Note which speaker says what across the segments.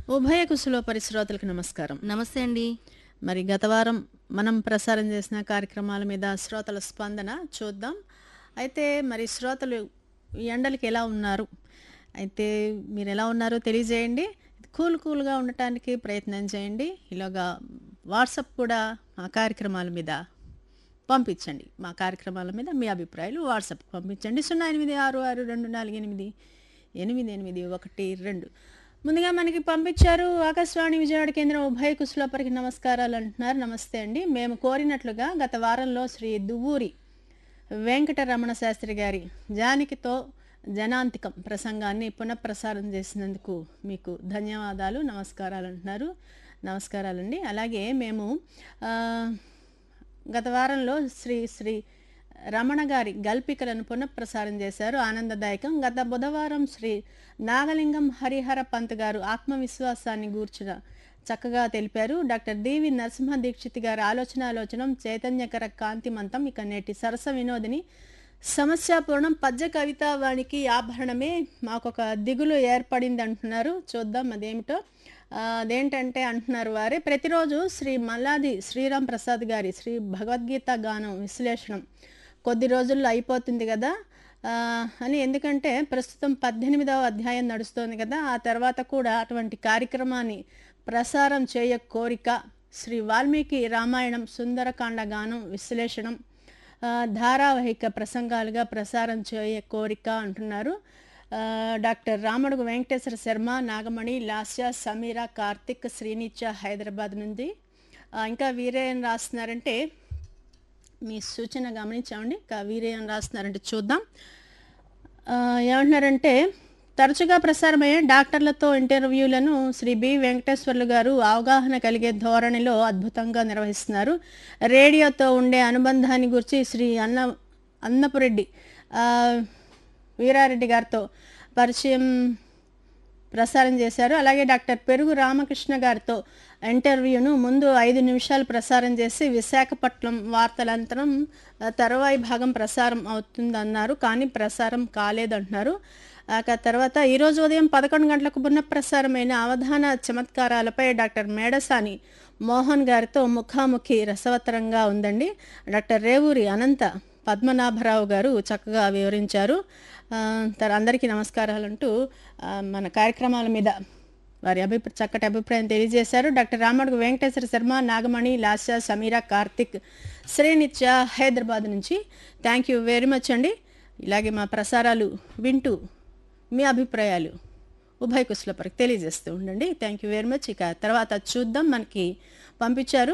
Speaker 1: ఉభయ కుశల పరిశ్రోతలకు నమస్కారం
Speaker 2: నమస్తే అండి
Speaker 1: మరి గత వారం మనం ప్రసారం చేసిన కార్యక్రమాల మీద శ్రోతల స్పందన చూద్దాం అయితే మరి శ్రోతలు ఈ ఎండలకి ఎలా ఉన్నారు అయితే మీరు ఎలా ఉన్నారో తెలియజేయండి కూల్ కూల్గా ఉండటానికి ప్రయత్నం చేయండి ఇలాగా వాట్సాప్ కూడా మా కార్యక్రమాల మీద పంపించండి మా కార్యక్రమాల మీద మీ అభిప్రాయాలు వాట్సాప్ పంపించండి సున్నా ఎనిమిది ఆరు ఆరు రెండు నాలుగు ఎనిమిది ఎనిమిది ఎనిమిది ఒకటి రెండు ముందుగా మనకి పంపించారు ఆకాశవాణి విజయవాడ కేంద్రం ఉభయ కుశలోపరికి నమస్కారాలు అంటున్నారు నమస్తే అండి మేము కోరినట్లుగా గత వారంలో శ్రీ దువ్వూరి వెంకటరమణ శాస్త్రి గారి జానకితో జనాంతికం ప్రసంగాన్ని పునఃప్రసారం చేసినందుకు మీకు ధన్యవాదాలు నమస్కారాలు అంటున్నారు నమస్కారాలండి అలాగే మేము ఆ, గత వారంలో శ్రీ శ్రీ రమణ గారి గల్పికలను పునఃప్రసారం చేశారు ఆనందదాయకం గత బుధవారం శ్రీ నాగలింగం హరిహర పంత్ గారు ఆత్మవిశ్వాసాన్ని గూర్చిన చక్కగా తెలిపారు డాక్టర్ డివి నరసింహ దీక్షిత్ గారి ఆలోచనాలోచనం చైతన్యకర కాంతిమంతం ఇక నేటి సరస వినోదిని సమస్యాపూర్ణం పద్య కవితావానికి ఆభరణమే మాకొక దిగులు ఏర్పడింది అంటున్నారు చూద్దాం అదేమిటో ఆ, అదేంటంటే అంటున్నారు వారే ప్రతిరోజు శ్రీ మల్లాది శ్రీరామ్ ప్రసాద్ గారి శ్రీ భగవద్గీత గానం విశ్లేషణం కొద్ది రోజుల్లో అయిపోతుంది కదా ఆ, అని ఎందుకంటే ప్రస్తుతం పద్దెనిమిదవ అధ్యాయం నడుస్తోంది కదా ఆ తర్వాత కూడా అటువంటి కార్యక్రమాన్ని ప్రసారం చేయ కోరిక శ్రీ వాల్మీకి రామాయణం సుందరకాండ గానం విశ్లేషణం ఆ, ధారావాహిక ప్రసంగాలుగా ప్రసారం చేయ కోరిక అంటున్నారు ఆ, డాక్టర్ రామడుగు వెంకటేశ్వర శర్మ నాగమణి లాస్య సమీర కార్తిక్ శ్రీనిత్య హైదరాబాద్ నుండి ఆ, ఇంకా వీరే ఏం రాస్తున్నారంటే మీ సూచన గమనించామండి ఇంకా వీరే ఏం రాస్తున్నారంటే చూద్దాం ఆ, ఏమంటున్నారంటే తరచుగా ప్రసారమయ్యే డాక్టర్లతో ఇంటర్వ్యూలను శ్రీ బి వెంకటేశ్వర్లు గారు అవగాహన కలిగే ధోరణిలో అద్భుతంగా నిర్వహిస్తున్నారు రేడియోతో ఉండే అనుబంధాన్ని గురించి శ్రీ అన్న అన్నపురెడ్డి ఆ, వీరారెడ్డి గారితో పరిచయం ప్రసారం చేశారు అలాగే డాక్టర్ పెరుగు రామకృష్ణ గారితో ఇంటర్వ్యూను ముందు ఐదు నిమిషాలు ప్రసారం చేసి విశాఖపట్నం వార్తలంతరం ఆ, తరువాయి భాగం ప్రసారం అవుతుందన్నారు కానీ ప్రసారం కాలేదంటున్నారు ఆ క- తర్వాత ఈరోజు ఉదయం పదకొండు గంటలకు పునః ప్రసారమైన అవధాన చమత్కారాలపై డాక్టర్ మేడసాని మోహన్ గారితో ముఖాముఖి రసవత్తరంగా ఉందండి డాక్టర్ రేవూరి అనంత పద్మనాభరావు గారు చక్కగా వివరించారు ఆ, తర అందరికీ నమస్కారాలంటూ ఆ, మన కార్యక్రమాల మీద వారి అభిప్రాయ చక్కటి అభిప్రాయం తెలియజేశారు డాక్టర్ రామడుగు వెంకటేశ్వర శర్మ నాగమణి లాస్య సమీర కార్తిక్ శ్రీనిత్య హైదరాబాద్ నుంచి థ్యాంక్ యూ వెరీ మచ్ అండి ఇలాగే మా ప్రసారాలు వింటూ మీ అభిప్రాయాలు ఉభయ కుశలపరికి తెలియజేస్తూ ఉండండి థ్యాంక్ యూ వెరీ మచ్ ఇక తర్వాత చూద్దాం మనకి పంపించారు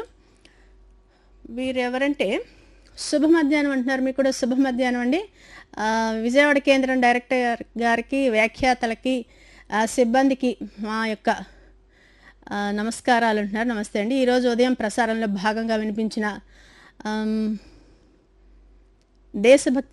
Speaker 1: వీరెవరంటే శుభ మధ్యాహ్నం అంటున్నారు మీకు కూడా శుభ మధ్యాహ్నం అండి ఆ, విజయవాడ కేంద్రం డైరెక్టర్ గారికి వ్యాఖ్యాతలకి ఆ, సిబ్బందికి మా యొక్క ఆ, నమస్కారాలు అంటున్నారు నమస్తే అండి ఈరోజు ఉదయం ప్రసారంలో భాగంగా వినిపించిన ఆమ్, దేశభక్తి